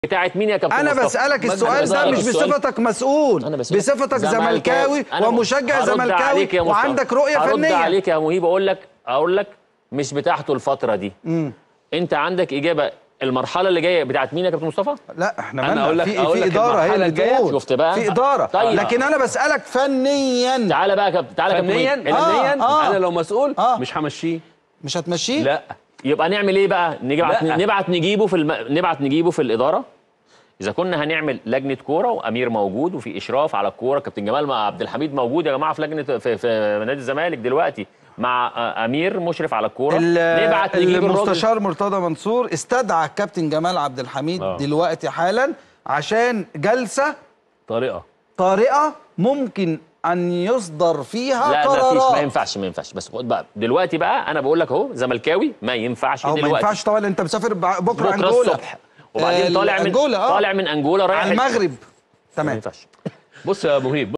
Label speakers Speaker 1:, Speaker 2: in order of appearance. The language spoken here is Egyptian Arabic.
Speaker 1: بتاعت مين يا كابتن
Speaker 2: انا
Speaker 1: مصطفى؟
Speaker 2: بسالك
Speaker 1: ما
Speaker 2: السؤال
Speaker 1: أنا
Speaker 2: ده
Speaker 1: بسألك
Speaker 2: مش
Speaker 1: السؤال.
Speaker 2: بصفتك مسؤول
Speaker 1: أنا بسألك.
Speaker 2: بصفتك زملكاوي
Speaker 1: أنا
Speaker 2: ومشجع
Speaker 1: هرد
Speaker 2: زملكاوي
Speaker 1: عليك يا مصطفى.
Speaker 2: وعندك رؤيه
Speaker 1: هرد
Speaker 2: فنيه
Speaker 1: عليك يا مهيب اقول لك اقول لك مش بتاعته الفتره دي انت عندك اجابه المرحله اللي جايه بتاعت مين يا كابتن مصطفى
Speaker 2: لا احنا
Speaker 3: أنا
Speaker 2: مالنا
Speaker 3: أقول لك-
Speaker 2: في
Speaker 3: أقول
Speaker 2: في
Speaker 3: لك
Speaker 2: اداره هي
Speaker 3: المرحلة
Speaker 2: اللي
Speaker 3: الجاية.
Speaker 2: تقول
Speaker 1: شفت بقى؟
Speaker 2: في اداره
Speaker 1: طيب.
Speaker 2: لكن انا بسالك فنيا
Speaker 1: تعالى بقى يا كابتن تعالى يا كابتن
Speaker 3: فنيا
Speaker 1: مهيب.
Speaker 3: فنيا
Speaker 2: آه.
Speaker 3: انا لو مسؤول
Speaker 2: آه.
Speaker 3: مش همشيه
Speaker 2: مش هتمشيه
Speaker 3: لا
Speaker 1: يبقى نعمل ايه بقى نبعت
Speaker 3: لا.
Speaker 1: نبعت نجيبه في الم... نبعت نجيبه في الاداره اذا كنا هنعمل لجنه كوره وامير موجود وفي اشراف على الكوره كابتن جمال مع عبد الحميد موجود يا جماعه في لجنه في, في نادي الزمالك دلوقتي مع آه، امير مشرف على الكوره
Speaker 2: ال-
Speaker 1: نبعت نجيب الراجل
Speaker 2: المستشار مرتضى منصور استدعى الكابتن جمال عبد الحميد
Speaker 3: آه.
Speaker 2: دلوقتي حالا عشان جلسه
Speaker 3: طريقه
Speaker 2: طارئه ممكن ان يصدر فيها
Speaker 1: لا ما فيش
Speaker 2: قرارات
Speaker 1: ما ينفعش ما ينفعش بس خد بقى دلوقتي بقى انا بقول لك اهو زملكاوي ما ينفعش
Speaker 2: او ما
Speaker 1: دلوقتي
Speaker 2: ينفعش طبعا انت مسافر بع- بكره
Speaker 1: بكره
Speaker 2: انجولا
Speaker 1: الصبح وبعدين
Speaker 2: آه،
Speaker 1: طالع من
Speaker 2: أنجولا، آه.
Speaker 1: طالع من انجولا رايح
Speaker 2: على المغرب
Speaker 1: ما
Speaker 2: تمام
Speaker 1: ينفعش
Speaker 3: بص يا مهيب